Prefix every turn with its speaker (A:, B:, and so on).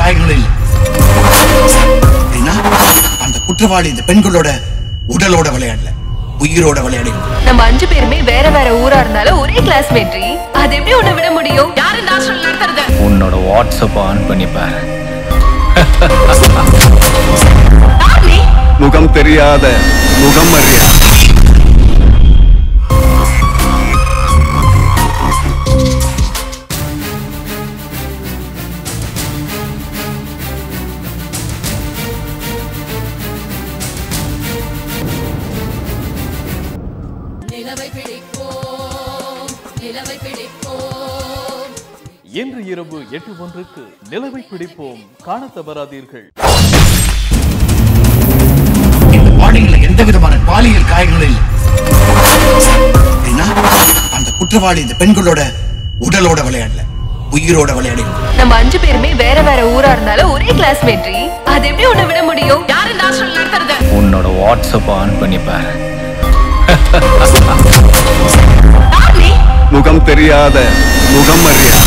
A: காயங்களில் அப்படின்னா அந்த குற்றவாளி இந்த பெண்களோட உடலோட விளையாடல உயிரோட விளையாடி
B: நம்ம அஞ்சு பேருமே வேற வேற ஊரா இருந்தாலும் ஒரே கிளாஸ்மேட் அது எப்படி உன்னை விட முடியும் யாரு இந்த ஹாஸ்டல் நடத்துறது
C: உன்னோட வாட்ஸ்அப் ஆன் பண்ணி பாரு
B: யார் நீ
D: முகம் தெரியாத முகம் அறிய
E: நிலவை பிடிப்போம் நிலவை பிடிப்போம்
F: இன்று இரவு எட்டு ஒன்றுக்கு நிலவை பிடிப்போம் காண தவறாதீர்கள்
A: இந்த பாடியில எந்த விதமான பாலியல் காயங்களில் அப்படின்னா அந்த குற்றவாளி இந்த பெண்களோட உடலோட விளையாடல உயிரோட விளையாடி
B: நம்ம அஞ்சு பேருமே வேற வேற ஊரா இருந்தாலும் ஒரே கிளாஸ்மேட் அது எப்படி உன்னை விட முடியும் யாரு இந்த ஹாஸ்டல் நடத்துறது
C: உன்னோட வாட்ஸ்அப் ஆன் பண்ணி பாரு
B: யார் நீ
D: முகம் தெரியாத முகம் அறிய